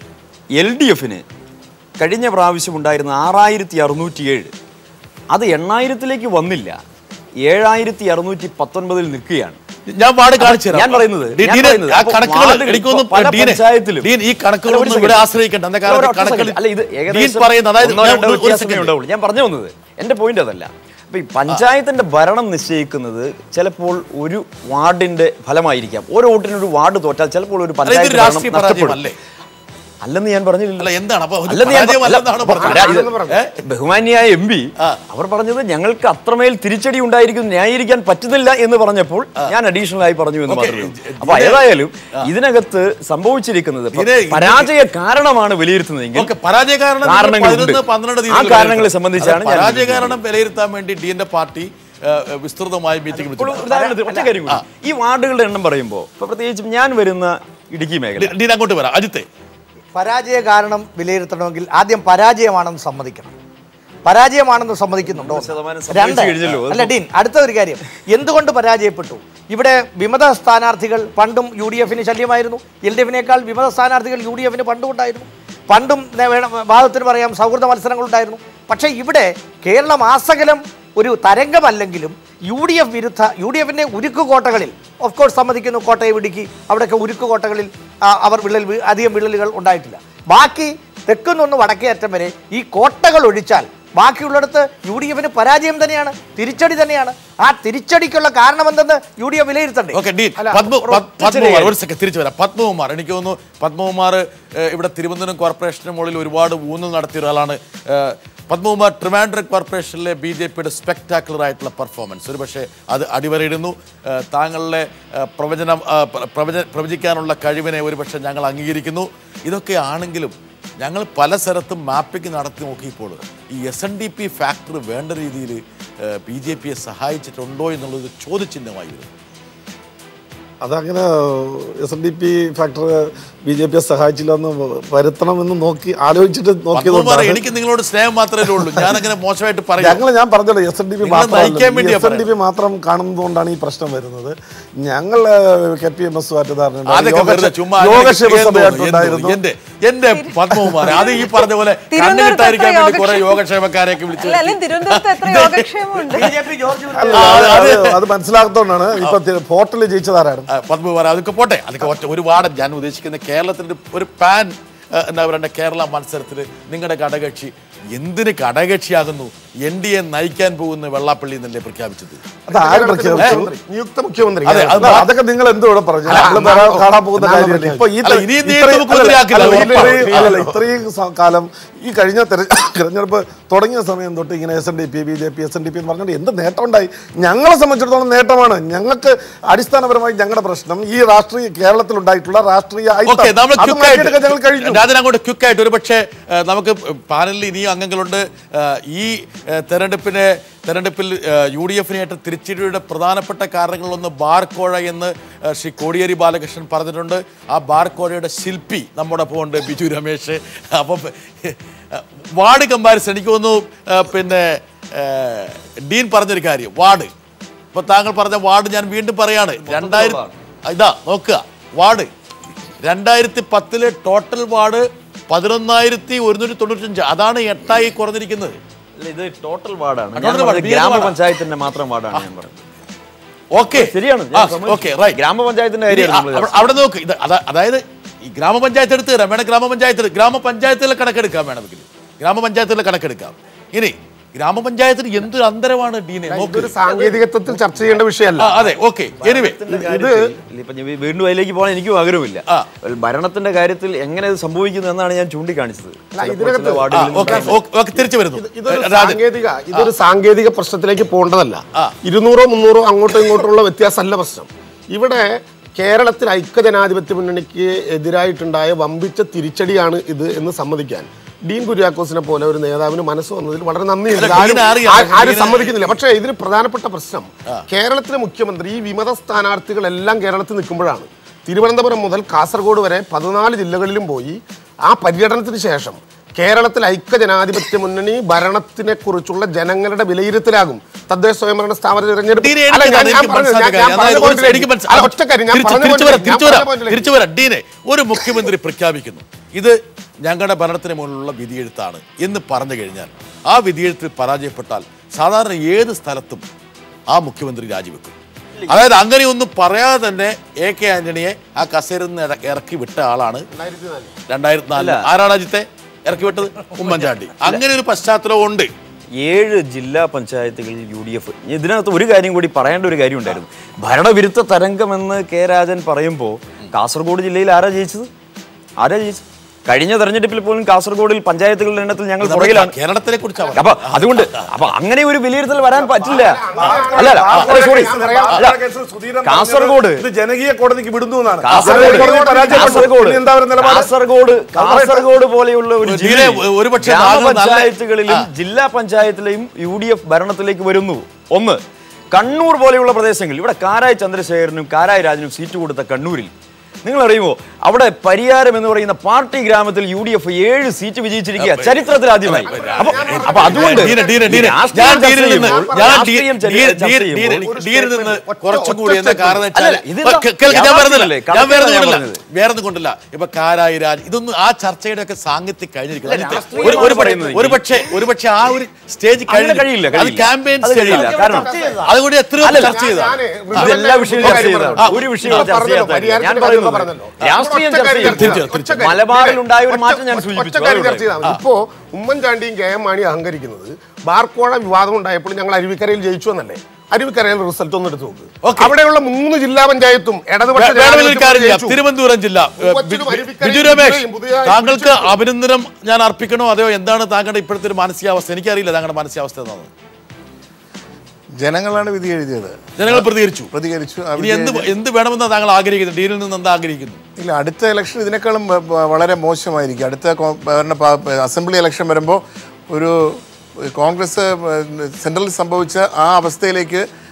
എൽ ഡി എഫിന് കഴിഞ്ഞ പ്രാവശ്യം ഉണ്ടായിരുന്ന ആറായിരത്തി അറുന്നൂറ്റി ഏഴ് അത് എണ്ണായിരത്തിലേക്ക് വന്നില്ല ഏഴായിരത്തി അറുന്നൂറ്റി പത്തൊൻപതിൽ നിൽക്കുകയാണ് ഞാൻ വാർഡ് കാണിച്ചു തരാം. ഞാൻ പറയുന്നത്, ഡീ- ഞാൻ ഡീനെ, പറയുന്നത്, ആ അപ്പോൾ കണക്കുകൾ വാർഡുകൾ എനിക്കൊന്നും ഇപ്പോൾ പല ഡീനെ, പഞ്ചായത്തിലും- ഡീൻ ഈ കണക്കുകളൊന്നും ഒരു ഇവിടെ second. ആശ്രയിക്കേണ്ട എന്താ ഒരു കാരണം ഒറ്റ കണക്കുകൾ second. അല്ല ഇത് ഡീൻ ഏകദേശം പറയുന്നത് അതായത് ഒന്നോ ഞാൻ രണ്ടോ ഒരു- ഒരു വ്യത്യാസമേ second. ഉണ്ടാവുള്ളൂ. ഞാൻ പറഞ്ഞു വന്നത് എന്റെ പോയിന്റ് അതല്ല അപ്പൊ ഈ പഞ്ചായത്തിന്റെ ഭരണം നിശ്ചയിക്കുന്നത് ചിലപ്പോൾ ഒരു വാർഡിന്റെ ഫലമായിരിക്കാം ഓരോ വോട്ടിന് ഒരു വാർഡ് തോറ്റാൽ ചിലപ്പോൾ ഒരു അല്ല, ഇതൊരു പഞ്ചായത്ത് ഭരണം രാഷ്ട്രീയ നഷ്ടപ്പെടും പരാജയമല്ലേ അല്ലെന്ന് ഞാൻ പറഞ്ഞില്ല അല്ല എന്താണ് അപ്പൊ ഒരു അല്ലെന്ന് ഞാൻ പരാജയം അല്ല, അല്ലെന്നാണ് അല്ല, ഇത് പറഞ്ഞത് ഏ? ബഹുമാന്യായ എം പി ആ. അവർ പറഞ്ഞത് ഞങ്ങൾക്ക് അത്രമേൽ തിരിച്ചടി ഉണ്ടായിരിക്കും ന്യായീകരിക്കാൻ പറ്റുന്നില്ല എന്ന് പറഞ്ഞപ്പോൾ ഞാൻ അഡീഷണൽ ആയി പറഞ്ഞു എന്ന് ഓക്കേ, മാത്രമേ ഉള്ളൂ. ഇത് അപ്പൊ ഏതായാലും ഇതിനകത്ത് സംഭവിച്ചിരിക്കുന്നത് ഇപ്പൊ ഇത് ഇത് പരാജയ കാരണമാണ് വിലയിരുത്തുന്നതെങ്കിൽ ഓക്കെ പരാജയ കാരണം നിങ്ങൾ കാരണങ്ങളുണ്ട്. പതിനൊന്ന് പന്ത്രണ്ട് ആ തീയതികൾ കാരണങ്ങളെ വിലയിരുത്താം. സംബന്ധിച്ചാണ് അത് ഞാൻ പരാജയ കാരണം വിലയിരുത്താൻ വേണ്ടി ഡിന്റെ പാർട്ടി ആ, വിസ്തൃതമായ മീറ്റിംഗ് ഇപ്പോൾ വിളിച്ചു ഉദാഹരണത്തിന് ഒറ്റ കാര്യം കൂടി. ഈ വാർഡുകളുടെ എണ്ണം പറയുമ്പോൾ ഇപ്പൊ പ്രത്യേകിച്ചും ഞാൻ വരുന്ന ഇടുക്കി മേഖല ഡീൻ അങ്ങോട്ട് വരാം അജിത്തെ പരാജയ കാരണം വിലയിരുത്തണമെങ്കിൽ ആദ്യം പരാജയമാണെന്ന് സമ്മതിക്കണം പരാജയമാണെന്ന് സമ്മതിക്കുന്നുണ്ടോ ശതമാനം രണ്ട് സമ്മതിച്ചു കഴിഞ്ഞല്ലോ. അല്ല ഡീൻ അടുത്ത ഒരു കാര്യം എന്തുകൊണ്ട് പരാജയപ്പെട്ടു ഇവിടെ വിമത സ്ഥാനാർത്ഥികൾ പണ്ടും യു ഡി എഫിന് ശല്യമായിരുന്നു എൽ ഡി എഫിനേക്കാൾ വിമത സ്ഥാനാർത്ഥികൾ യു ഡി എഫിന് പണ്ടും ഉണ്ടായിരുന്നു പണ്ടും നേ- വേണം വാദത്തിന് പറയാം സൗഹൃദ മത്സരങ്ങൾ ഉണ്ടായിരുന്നു പക്ഷേ ഇവിടെ കേരളം ആസകലം ഒരു തരംഗമല്ലെങ്കിലും യു ഡി എഫ് വിരുദ്ധ യു ഡി എഫിൻ്റെ ഉരുക്ക് കോട്ടകളിൽ ഓഫ് കോഴ്സ് സമ്മതിക്കുന്നു കോട്ടയം ഇടുക്കി അവിടെയൊക്കെ ഉരുക്ക് കോട്ടകളിൽ ആ, അവർ വിള്ളൽ വീ- അധികം വിള്ളലുകൾ ഉണ്ടായിട്ടില്ല ബാക്കി തെക്കുനിന്ന് വടക്കേ അറ്റം വരെ ഈ കോട്ടകൾ ഒഴിച്ചാൽ ബാക്കിയുള്ളിടത്ത് യു ഡി എഫിന് പരാജയം തന്നെയാണ് തിരിച്ചടി തന്നെയാണ് ആ തിരിച്ചടിക്കുള്ള കാരണം എന്തെന്ന് യു ഡി എഫ് വിലയിരുത്തണ്ടേ ഓക്കെ ഡീൻ അല്ല, പത്മ ഒരു പത്- ഒറ്റ പത്മകുമാർ ചെറിയ ഒരു സെക്കൻഡ് തിരിച്ചു വരാം പത്മകുമാർ എനിക്ക് തോന്നുന്നു പത്മകുമാർ ഏഹ്, ഇവിടെ തിരുവനന്തപുരം കോർപ്പറേഷന് മുകളിൽ ഒരുപാട് ഊന്നൽ നടത്തിയ ഒരാളാണ് ഏഹ്, പത്മകുമാർ ട്രിവാൻഡ്രം കോർപ്പറേഷനിലെ ബി ജെ പിയുടെ സ്പെക്ടാക്കുലർ ആയിട്ടുള്ള പെർഫോമൻസ് ഒരു പക്ഷേ അത് അടിവരയിടുന്നു ഏഹ്, താങ്കളുടെ ഏഹ്, പ്രവചനം ആ, പ്ര- പ്രവച പ്രവചിക്കാനുള്ള കഴിവിനെ ഒരുപക്ഷെ ഞങ്ങൾ അംഗീകരിക്കുന്നു ഇതൊക്കെ ആണെങ്കിലും ഞങ്ങൾ പല സ്ഥലത്തും മാപ്പിംഗ് നടത്തി നോക്കിയപ്പോൾ ഈ S N D P factor വേണ്ട രീതിയിൽ ബി ജെ പിയെ സഹായിച്ചിട്ടുണ്ടോ എന്നുള്ളത് ചോദ്യചിഹ്നമായി വരുന്നു അതങ്ങനെ S N D P factor B J പിയെ സഹായിച്ചില്ലെന്ന് വരുത്തണമെന്ന് നോക്കി ആലോചിച്ചിട്ട് പത്മകുമാർ നോക്കിയതുകൊണ്ടാണ് എനിക്ക് നിങ്ങളോട് സ്നേഹം മാത്രമേ ഉള്ളൂ ഞാൻ അങ്ങനെ മോശമായിട്ട് പറയും ഞങ്ങൾ ഞാൻ പറഞ്ഞല്ലോ എസ് എൻ ഡി പി നിങ്ങളെ നയിക്കാൻ വേണ്ടിയാ എസ് എൻ ഡി പി മാത്രം കാണുന്നതുകൊണ്ടാണ് ഈ പ്രശ്നം വരുന്നത് ഞങ്ങൾ കെ പി എം എസ് അതൊക്കെ വെറുതെ ചുമ്മാ യോഗക്ഷേമ എന്തോ, സഭയായിട്ടുണ്ടായിരുന്നു എന്റെ എന്റെ പത്മകുമാർ അത് ഈ പറഞ്ഞ പോലെ തിരുവനന്തപുരത്ത് കണ്ണുകിട്ടായിരിക്കാൻ എത്ര വേണ്ടി കുറെ യോഗക്ഷേമം? യോഗക്ഷേമക്കാരെയൊക്കെ വിളിച്ചു അല്ല അല്ലെങ്കിൽ തിരുവനന്തപുരത്ത് എത്ര യോഗക്ഷേമമുണ്ട് B J P George Kurian അല്ല, അത് അത് അത് മനസ്സിലാക്കത്തോണ്ടാണ് ഇപ്പൊ പോർട്ടൽ ജയിച്ചതാരാണ് ആ, പത്മകുമാർ അതൊക്കെ പോട്ടെ അതൊക്കെ ഒറ്റ ഒരു വാർഡ് ഞാൻ ഉദ്ദേശിക്കുന്ന കേരളത്തിന്റെ ഒരു പാൻ ആ, എന്താ പറയുക കേരള മത്സരത്തിൽ നിങ്ങളുടെ ഘടകകക്ഷി എന്തിന് ഘടകകക്ഷിയാകുന്നു എൻ ഡി എ നയിക്കാൻ പോകുന്ന വെള്ളാപ്പള്ളി എന്നല്ലേ പ്രഖ്യാപിച്ചത് അത് ആര് പ്രഖ്യാപിച്ചു നിയുക്ത മുഖ്യമന്ത്രി അതെ, അത് അല്ല, അതൊക്കെ നിങ്ങൾ എന്തുകൂടെ പറഞ്ഞു നമ്മള് വരാൻ- കാണാൻ പോകുന്ന നാളെ കാര്യമല്ല ഇപ്പൊ ഈ അല്ല, ഇനി ഇത്രയും- നിയമത്തെ മുഖ്യമന്ത്രിയാക്കില്ല, അല്ല, അത് ഉറപ്പാണ്. ഇത്രയും- അല്ലല്ല, ഇത്രയും സ- കാലം ഈ കഴിഞ്ഞ തെര- തെരഞ്ഞെടുപ്പ് തുടങ്ങിയ സമയം തൊട്ട് ഇങ്ങനെ S N D P B J P S N D P എന്ന് പറഞ്ഞിട്ട് എന്ത് നേട്ടം ഉണ്ടായി ഞങ്ങളെ സംബന്ധിച്ചിടത്തോളം നേട്ടമാണ് ഞങ്ങൾക്ക് അടിസ്ഥാനപരമായി ഞങ്ങളുടെ പ്രശ്നം ഈ രാഷ്ട്രീയ കേരളത്തിൽ ഉണ്ടായിട്ടുള്ള രാഷ്ട്രീയ അയിത്തം. ഓക്കെ നമ്മൾ അത് ക്വിക്ക് ആയിട്ട് മാറ്റിയെടുക്കാൻ ഞങ്ങൾ കഴിഞ്ഞു രാജൻ അങ്ങോട്ട് ക്വിക്ക് ആയിട്ട് ഒരു പക്ഷേ ഏഹ്, നമുക്ക് പാനലിൽ ഇനിയും അംഗങ്ങളുണ്ട് ഏഹ്, ഈ ഏഹ്, തെരഞ്ഞെടുപ്പിനെ തെരഞ്ഞെടുപ്പിൽ യു ഡി എഫിനായിട്ട് തിരിച്ചടിയുടെ പ്രധാനപ്പെട്ട കാരണങ്ങളൊന്ന് ബാർക്കോഴ എന്ന് ഏഹ്, ശ്രീ കോടിയേരി ബാലകൃഷ്ണൻ പറഞ്ഞിട്ടുണ്ട് ആ ബാർക്കോഴയുടെ ശില്പി നമ്മുടെ ഒപ്പം ഉണ്ട് ബിജു രമേശ് അപ്പം ഏഹ്, വാർഡ് കമ്പാരിസൺ എനിക്ക് തോന്നുന്നു ഏഹ്, പിന്നെ ഏഹ്, ഡീൻ പറഞ്ഞൊരു കാര്യം വാർഡ് ഇപ്പൊ താങ്കൾ പറഞ്ഞ വാർഡ് ഞാൻ വീണ്ടും പറയാണ് രണ്ടായിരത്തി ഇതാ നോക്കുക വാർഡ് രണ്ടായിരത്തി പത്തിലെ ടോട്ടൽ വാർഡ് പതിനൊന്നായിരത്തി ഒരുന്നൂറ്റി തൊണ്ണൂറ്റഞ്ച് അതാണ് എട്ടായി കുറഞ്ഞിരിക്കുന്നത് അല്ല, ഇത് ടോട്ടൽ വാർഡാണ് ആ, ഞാൻ total പറഞ്ഞത് ward, വീട് ഗ്രാമപഞ്ചായത്തിന്റെ മാത്രം വാർഡാണ് ഞാൻ പറഞ്ഞത് ഓക്കെ ശരിയാണ് ഞാൻ സമ്മതിച്ചു. ഓക്കെ റൈറ്റ് ഗ്രാമപഞ്ചായത്തിന്റെ കാര്യമാണ് നമ്മള് ചർച്ച അവിടെ നോക്ക് ഇത് അതാ- അതായത് ഈ ഗ്രാമപഞ്ചായത്ത് എടുത്ത് തരാം വേണം ഗ്രാമപഞ്ചായത്തിൽ ഗ്രാമപഞ്ചായത്തിലെ കണക്കെടുക്കാം വേണമെങ്കിൽ ഗ്രാമപഞ്ചായത്തിലെ കണക്കെടുക്കാം ഇനി ഗ്രാമപഞ്ചായത്തിന് എന്തൊരു അന്തരമാണ് ഡീനെ നോക്ക് ഇതൊരു സാങ്കേതികത്വത്തിൽ ചർച്ച ചെയ്യേണ്ട വിഷയമല്ല ആ, അതെ ഓക്കെ എനിവേ ഭരണത്തിന്റെ കാര്യത്തിൽ ഇപ്പൊ ഞാൻ വീണ്ടും അതിലേക്ക് പോകാൻ എനിക്കും ആഗ്രഹമില്ല ആ. ഭരണത്തിന്റെ കാര്യത്തിൽ എങ്ങനെ ഇത് സംഭവിക്കുന്നു എന്നാണ് ഞാൻ ചൂണ്ടിക്കാണിച്ചത് ചിലപ്പോൾ ഇതിനകത്ത് ചില വാർഡുകളിൽ ഓക്കെ ഓക്കെ തിരിച്ചു വരുന്നു ഇതൊരു രാജൻ സാങ്കേതിക ഇതൊരു സാങ്കേതിക പ്രശ്നത്തിലേക്ക് പോകേണ്ടതല്ല ഇരുന്നൂറോ മുന്നൂറോ അങ്ങോട്ടോ ഇങ്ങോട്ടോ ഉള്ള വ്യത്യാസമല്ല പ്രശ്നം ഇവിടെ കേരളത്തിൽ ഐക്യജനാധിപത്യ മുന്നണിക്ക് എതിരായിട്ടുണ്ടായ വമ്പിച്ച തിരിച്ചടിയാണ് ഇത് എന്ന് സമ്മതിക്കാൻ ഡീൻ കുര്യാക്കോസിനെ പോലെ ഒരു നേതാവിന് മനസ്സ് വന്നതിൽ വളരെ നന്ദിയുണ്ട് അല്ല, ആരും ഡീൻ അറിയാം. ആ- ആരും ഡീന് സമ്മതിക്കുന്നില്ല പക്ഷേ ഇതിന് പ്രധാനപ്പെട്ട പ്രശ്നം കേരളത്തിലെ മുഖ്യമന്ത്രി ഈ വിമത സ്ഥാനാർത്ഥികളെല്ലാം കേരളത്തിൽ നിൽക്കുമ്പോഴാണ് തിരുവനന്തപുരം മുതൽ കാസർഗോഡ് വരെ പതിനാല് ജില്ലകളിലും പോയി ആ പര്യടനത്തിന് ശേഷം കേരളത്തിൽ ഐക്യജനാധിപത്യ മുന്നണി ഭരണത്തിനെ കുറിച്ചുള്ള ജനങ്ങളുടെ വിലയിരുത്തലാകും തദ്ദേശ സ്വയംഭരണ സ്ഥാപന തെരഞ്ഞെടുപ്പ് ഡീനെ അല്ല, എനിക്ക് ഞാൻ- ഞാൻ എനിക്ക് പറഞ്ഞത് ഞാൻ- ഞാൻ മനസ്സിലാക്കാൻ പറഞ്ഞ അതായത് ഒരു പോയിന്റിലേക്ക് എനിക്ക് മനസ്സി- അല്ല, ഒറ്റ കാര്യം ഞാൻ തിരിച്ച് പറഞ്ഞ തിരിച്ച് വരാം, പോയിന്റിലേക്ക് തിരിച്ച് ഞാൻ വരാം, പറഞ്ഞ പോയിന്റിലേക്ക് തിരിച്ച് വരാം. ഡീനെ ഒരു മുഖ്യമന്ത്രി പ്രഖ്യാപിക്കുന്നു ഇത് ഞങ്ങളുടെ ഭരണത്തിന് മുന്നിലുള്ള വിധിയെഴുത്താണ് എന്ന് പറഞ്ഞു കഴിഞ്ഞാൽ ആ വിധിയെഴുത്തിൽ പരാജയപ്പെട്ടാൽ സാധാരണ ഏത് സ്ഥലത്തും ആ മുഖ്യമന്ത്രി രാജിവെക്കും അതായത് അങ്ങനെയൊന്നും പറയാതെ തന്നെ എ കെ ആന്റണിയെ ആ കസേരയിൽ നിന്ന് ഇറ- ഇറക്കി വിട്ട ആളാണ് രണ്ടായിരത്തി നാലിൽ ആരാണ് അജിത്തെ ഇറക്കി വിട്ടത് ഉമ്മൻചാണ്ടി അങ്ങനെ ഒരു പശ്ചാത്തലം ഉണ്ട് ഏഴ് ജില്ലാ പഞ്ചായത്തുകളിൽ യു ഡി എഫ് ഇതിനകത്ത് ഒരു കാര്യം കൂടി പറയേണ്ട ഒരു കാര്യം ഉണ്ടായിരുന്നു ഭരണവിരുദ്ധ തരംഗമെന്ന് കെ രാജൻ പറയുമ്പോൾ കാസർഗോഡ് ജില്ലയിൽ ആരാ ജയിച്ചത് ആരാ ജയിച്ചത് കഴിഞ്ഞ തെരഞ്ഞെടുപ്പിൽ പോലും കാസർഗോഡിൽ പഞ്ചായത്തുകളുടെ എണ്ണത്തിൽ ഞങ്ങൾ പുറകിലാണ് കേരളത്തിനെ കുറിച്ചാണ് അപ്പൊ അതുകൊണ്ട് അപ്പൊ അങ്ങനെ ഒരു വിലയിരുത്തൽ വരാൻ പറ്റില്ല അല്ല അല്ല അല്ല, സോറി അല്ല കാസർഗോഡ് ഇത് ജനകീയ കോടതിക്ക് വിടുന്നു എന്നാണ് കാസർഗോഡ് ജനകീയ കോടതി പരാജയപ്പെട്ടു. കാസർഗോഡ് ഇനി എന്താ അവരുടെ നിലപാട് കാസർഗോഡ് കാസർഗോഡ് പോലെയുള്ള ഒരു ഇതിലെ ജില്ലയിൽ ഒരുപക്ഷെ താങ്കൾ നല്ല- ഗ്രാമപഞ്ചായത്തുകളിലും ജില്ലാ പഞ്ചായത്തിലെയും യു ഡി എഫ് ഭരണത്തിലേക്ക് വരുന്നു ഒന്ന് കണ്ണൂർ പോലെയുള്ള പ്രദേശങ്ങളിൽ ഇവിടെ കാരായി ചന്ദ്രശേഖരനും കാരായി രാജനും സീറ്റ് കൊടുത്ത കണ്ണൂരിൽ നിങ്ങൾ അറിയുമോ അവിടെ പരിയാരം എന്ന് പറയുന്ന പാർട്ടി ഗ്രാമത്തിൽ യു ഡി എഫ് ഏഴ് സീറ്റ് വിജയിച്ചിരിക്കുക ചരിത്രത്തിൽ ആദ്യമായി അപ്പൊ അപ്പൊ അതുകൊണ്ട് ഡീനെ, ഡീനെ, ഈ ഡീനെ. രാഷ്ട്രീയം ഞാൻ ചർച്ച ഡീനിൽ നിന്ന് ചെയ്യുമ്പോൾ- ഞാൻ രാഷ്ട്രീയം ഡീ- ചർച്ച ഡീ- ഡീ- ചെയ്യുമ്പോൾ ഡീ- ഡീനിൽ നിന്ന് കുറച്ചും കൂടി എന്താ ഒറ്റ കാരണം വെച്ചാൽ അല്ലല്ല, ഇത് ഇപ്പൊ കേ- കേൾക്ക് ഞാൻ യാഥാർത്ഥ്യമല്ലേ? പറഞ്ഞില്ല ഞാൻ വേറെ കണക്കാണ് ഞാൻ കൊണ്ടില്ല പറഞ്ഞത്. വേറെ കൊണ്ടില്ല ഇപ്പൊ കാരായി രാജ് ഇതൊന്നും ആ ചർച്ചയുടെ ഒക്കെ സാങ്കത്യം കഴിഞ്ഞിരിക്കുന്നു അല്ല, അതിന്റെ രാഷ്ട്രീയമാണ് ഒരു- ഒരു പക്ഷേ- പറയുന്നത് ഒരു പക്ഷേ ഒരു പക്ഷേ ആ ഒരു സ്റ്റേജ് അങ്ങനെ കഴിയില്ല, അത് കഴിയില്ല. ക്യാമ്പയിൻ അത് കഴിയില്ല. കാരണം അതുകൊണ്ട് എത്രയോ അല്ലല്ല, ചർച്ച ചെയ്തതാണ് ഇതെല്ലാ വിഷയവും ചർച്ച ചെയ്തതാണ് ഒരു വിഷയം ചർച്ച ചെയ്യാത്ത ഞാൻ പറയുന്നത് രാഷ്ട്രീയം ചർച്ച തിരിച്ച് ചെയ്യും തിരിച്ച് മലബാറിൽ ഉണ്ടായ ഒരു മാറ്റം ഞാൻ സൂചിപ്പിച്ചു ഒറ്റക്കാര്യം അതുകൊണ്ട് ചർച്ച ചെയ്താൽ മതി. ഇപ്പോ ഉമ്മൻചാണ്ടിയും കെ എം മാണി അഹങ്കരിക്കുന്നത് ബാർക്കോഴ വിവാദം ഉണ്ടായപ്പോൾ ഞങ്ങൾ അരുവിക്കരയിൽ ജയിച്ചു എന്നല്ലേ അരുവിക്കരയിൽ റിസൾട്ട് ഒന്ന് എടുത്ത് നോക്ക് Okay. അവിടെയുള്ള മൂന്ന് ജില്ലാ പഞ്ചായത്തും ഇടതുപക്ഷ വേ- വേണമെങ്കിൽ ഒരു ജനാധിപത്യം കാര്യം ചെയ്യാം ജയിച്ചു. തിരുവനന്തപുരം ജില്ല ഏഹ്, പൂവച്ചലും ബി- അരുവിക്കരയും ബിജു രമേശ് പുതുതായി പുതുതായി താങ്കൾക്ക് പിടിച്ചെടുത്തു. അഭിനന്ദനം ഞാൻ അർപ്പിക്കണോ അതെയോ എന്താണ് താങ്കളുടെ ഇപ്പോഴത്തെ ഒരു മാനസികാവസ്ഥ എനിക്കറിയില്ല താങ്കളുടെ മാനസികാവസ്ഥ എന്താണ് ജനങ്ങളാണ് വിധി എഴുതിയത് ജനങ്ങൾ പ്രതികരിച്ചു പ്രതികരിച്ചു ആ ഇനി വിധി എന്ത് എഴുതി- എന്ത് വേണമെന്നാണ് താങ്കൾ ആഗ്രഹിക്കുന്നത് ഡീലിൽ നിന്ന് എന്താ ആഗ്രഹിക്കുന്നു ഇല്ല അടുത്ത ഇലക്ഷൻ ഇതിനേക്കാളും വ- വ- വളരെ മോശമായിരിക്കും അടുത്ത കോ- ഭരണ പാ- അസംബ്ലി ഇലക്ഷൻ വരുമ്പോൾ ഒരു കോൺഗ്രസ് സെൻട്രലിൽ സംഭവിച്ച ആ അവസ്ഥയിലേക്ക്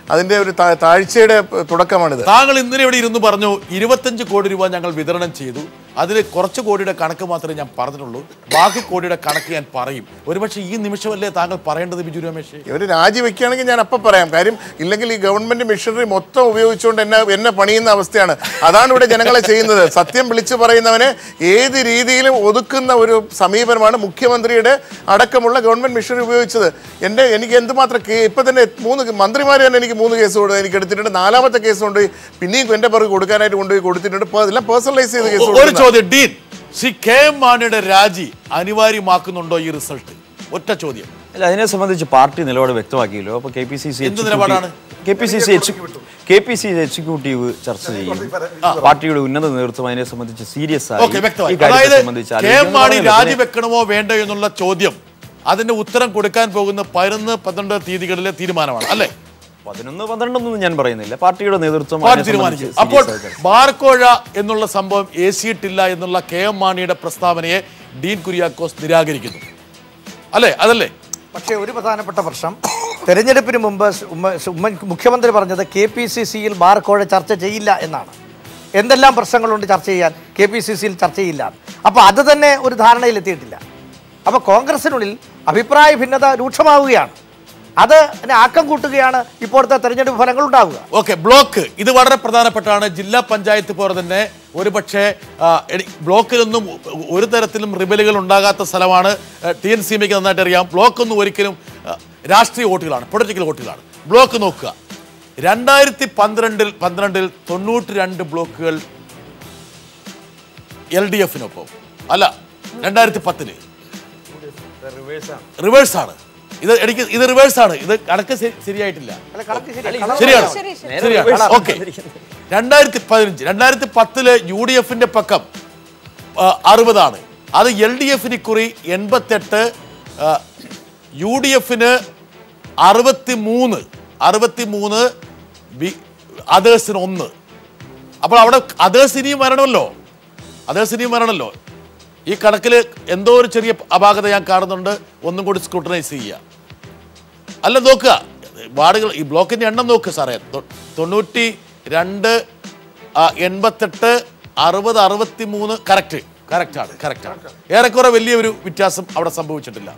അതിന്റെ ഒരു താ- താഴ്ചയുടെ തുടക്കമാണിത് താങ്കൾ ഇന്നലെ ഇവിടെ ഇരുന്ന് പറഞ്ഞു ഇരുപത്തഞ്ച് കോടി രൂപ ഞങ്ങൾ വിതരണം ചെയ്തു അതിൽ കുറച്ച് കോടിയുടെ കണക്ക് മാത്രമേ ഞാൻ പറഞ്ഞിട്ടുള്ളൂ ബാക്കി കോടിയുടെ കണക്ക് ഞാൻ പറയും ഒരുപക്ഷെ ഈ നിമിഷമല്ലേ താങ്കൾ പറയേണ്ടത് ബിജു രമേശ് ഇവർ രാജിവെക്കുകയാണെങ്കിൽ ഞാൻ അപ്പം പറയാം കാര്യം ഇല്ലെങ്കിൽ ഈ ഗവൺമെന്റ് മിഷനറി മൊത്തം ഉപയോഗിച്ചുകൊണ്ട് എന്നെ എന്നെ പണിയുന്ന അവസ്ഥയാണ് അതാണ് ഇവിടെ ജനങ്ങളെ ചെയ്യുന്നത് സത്യം വിളിച്ചു പറയുന്നവനെ ഏത് രീതിയിലും ഒതുക്കുന്ന ഒരു സമീപനമാണ് മുഖ്യമന്ത്രിയുടെ അടക്കമുള്ള ഗവൺമെന്റ് മിഷനറി ഉപയോഗിച്ചത് എൻ്റെ എനിക്ക് എന്തുമാത്രം കേ ഇപ്പം തന്നെ മൂന്ന് മന്ത്രിമാർ തന്നെ എനിക്ക് മൂന്ന് കേസ് കൊടുത്ത് എനിക്ക് എടുത്തിട്ടുണ്ട് നാലാമത്തെ കേസ് കൊണ്ടുപോയി പിന്നെയും എൻ്റെ പുറകെ കൊടുക്കാനായിട്ട് കൊണ്ടുപോയി കൊടുത്തിട്ടുണ്ട് ഇപ്പൊ എല്ലാം പേഴ്സണലൈസ് ചെയ്ത് കേസ് ഒരു കൊടുക്കുന്ന- ചോദ്യം ഡീൻ ശ്രീ കെ എം മാണിയുടെ രാജി അനിവാര്യമാക്കുന്നുണ്ടോ ഈ റിസൾട്ട് ഒറ്റ ചോദ്യം അല്ല അതിനെ സംബന്ധിച്ച് പാർട്ടി നിലപാട് വ്യക്തമാക്കിയല്ലോ അപ്പോൾ കെ പി സി സി എന്ത് നിലപാടാണ്? K P C C K P C executive ചർച്ച ചെയ്യും പാർട്ടിയുടെ ഉന്നത നേതൃത്വം അതിനെ സംബന്ധിച്ച് സീരിയസ് ആയി ഓക്കെ ഈ വ്യക്തമായി കാര്യത്തെ അതായത് സംബന്ധിച്ച് കെ എം ആലോചിക്കണം. മാണി പറഞ്ഞല്ലോ, പിന്നെ രാജിവെക്കണമോ വേണ്ടോ എന്നുള്ള ചോദ്യം അതിന്റെ ഉത്തരം കൊടുക്കാൻ പോകുന്ന പതിനൊന്ന് പന്ത്രണ്ട് തീയതികളിലെ തീരുമാനമാണ് അല്ലേ പതിനൊന്ന് പന്ത്രണ്ടൊന്നും ഞാൻ പറയുന്നില്ല പാർട്ടിയുടെ നേതൃത്വം പാർട്ടി അതിനെ തീരുമാനിച്ചു സംബന്ധിച്ച് അപ്പോൾ serious ആയി ചർച്ച ബാർക്കോഴ എന്നുള്ള സംഭവം ഏസിയിട്ടില്ല എന്നുള്ള കെ എം മാണിയുടെ പ്രസ്താവനയെ ഡീൻ കുര്യാക്കോസ് നിരാകരിക്കുന്നു അല്ലേ അതല്ലേ പക്ഷേ ഒരു പ്രധാനപ്പെട്ട പ്രശ്നം തെരഞ്ഞെടുപ്പിന് മുമ്പ് സ് ഉമ്മ സ് ഉമ്മൻ മുഖ്യമന്ത്രി പറഞ്ഞത് കെ പി സി സിയിൽ ബാർ കോഴ ചർച്ച ചെയ്യില്ല എന്നാണ് എന്തെല്ലാം പ്രശ്നങ്ങളുണ്ട് ചർച്ച ചെയ്യാൻ കെ പി സി സിയിൽ ചർച്ച ചെയ്യില്ല അപ്പോൾ അത് തന്നെ ഒരു ധാരണയിലെത്തിയിട്ടില്ല അപ്പോൾ കോൺഗ്രസിനുള്ളിൽ അഭിപ്രായ ഭിന്നത രൂക്ഷമാവുകയാണ് അത് അതിനെ ആക്കം കൂട്ടുകയാണ് ഇപ്പോഴത്തെ തെരഞ്ഞെടുപ്പ് ഫലങ്ങൾ ഉണ്ടാവുക ഓക്കെ ബ്ലോക്ക് ഇത് വളരെ പ്രധാനപ്പെട്ടാണ് ജില്ലാ പഞ്ചായത്ത് പോലെ തന്നെ ഒരു പക്ഷേ ആ, എടി- ബ്ലോക്കിലൊന്നും ഒരു തരത്തിലും റിബലുകൾ ഉണ്ടാകാത്ത സ്ഥലമാണ് ടി എൻ സി നന്നായിട്ട് അറിയാം ബ്ലോക്ക് ഒന്നും ഒരിക്കലും ആ, രാഷ്ട്രീയ വോട്ടുകളാണ് പൊളിറ്റിക്കൽ വോട്ടുകളാണ് ബ്ലോക്ക് നോക്കുക രണ്ടായിരത്തി പന്ത്രണ്ടിൽ പന്ത്രണ്ടിൽ തൊണ്ണൂറ്റി രണ്ട് ബ്ലോക്കുകൾ എൽ ഡി എഫിനൊപ്പം അല്ല രണ്ടായിരത്തി പത്തില് റിവേഴ്സ് ആണ് ഇത് എനിക്ക് ഇത് റിവേഴ്സ് ആണ് ഇത് കണക്ക് ശരി- ശരിയായിട്ടില്ല അല്ല, കണക്ക് ശരിയാ. ശരിയാണ് ശരി, ശരി. ശരിയാണ് ഓക്കെ രണ്ടായിരത്തി പതിനഞ്ച് രണ്ടായിരത്തി പത്തില് യു ഡി എഫിന്റെ പക്കം ആ, അറുപതാണ് അത് എൽ ഡി എഫിന് ഇക്കുറി എൺപത്തെട്ട് യു ഡി എഫിന് അറുപത്തി മൂന്ന് അറുപത്തി മൂന്ന് ബി അതേഴ്സിന് ഒന്ന് അപ്പോൾ അവിടെ അതേഴ്സ് ഇനിയും വരണമല്ലോ അതേഴ്സ് ഇനിയും വരണമല്ലോ ഈ കണക്കിൽ എന്തോ ഒരു ചെറിയ അപാകത ഞാൻ കാണുന്നുണ്ട് ഒന്നും കൂടി സ്ക്രൂട്ടനൈസ് ചെയ്യുക അല്ല നോക്കുക വാർഡുകൾ ഈ ബ്ലോക്കിന്റെ എണ്ണം നോക്കുക സാറേ തൊ- തൊണ്ണൂറ്റി രണ്ട് ആ, എൺപത്തെട്ട് അറുപത് അറുപത്തി മൂന്ന് കറക്റ്റ് കറക്റ്റാണ് കറക്റ്റാണ് ഏറെക്കുറെ വലിയൊരു വ്യത്യാസം അവിടെ സംഭവിച്ചിട്ടില്ല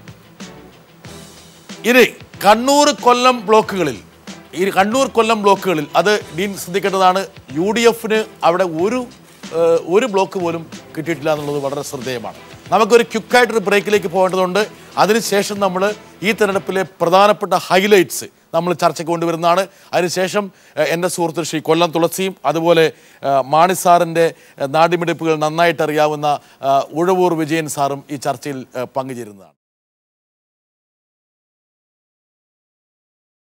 ഇനി കണ്ണൂർ കൊല്ലം ബ്ലോക്കുകളിൽ ഈ കണ്ണൂർ കൊല്ലം ബ്ലോക്കുകളിൽ അത് ഡീൻ ശ്രദ്ധിക്കേണ്ടതാണ് യു ഡി എഫിന് അവിടെ ഒരു ഏഹ്, ഒരു ബ്ലോക്ക് പോലും കിട്ടിയിട്ടില്ല എന്നുള്ളത് വളരെ ശ്രദ്ധേയമാണ് നമുക്കൊരു ക്വിക്കായിട്ടൊരു ബ്രേക്കിലേക്ക് പോകേണ്ടതുണ്ട് അതിനുശേഷം നമ്മൾ ഈ തെരഞ്ഞെടുപ്പിലെ പ്രധാനപ്പെട്ട ഹൈലൈറ്റ്സ് നമ്മൾ ചർച്ചയ്ക്ക് കൊണ്ടുവരുന്നതാണ് അതിനുശേഷം ഏഹ്, എൻ്റെ സുഹൃത്ത് ശ്രീ കൊല്ലം തുളസിയും അതുപോലെ ഏഹ്, മാണി സാറിൻ്റെ ഏഹ്, നാടിമിടിപ്പുകൾ നന്നായിട്ട് അറിയാവുന്ന ഏഹ്, ഉഴവൂർ വിജയൻ സാറും ഈ ചർച്ചയിൽ ഏഹ്, പങ്കുചേരുന്നതാണ്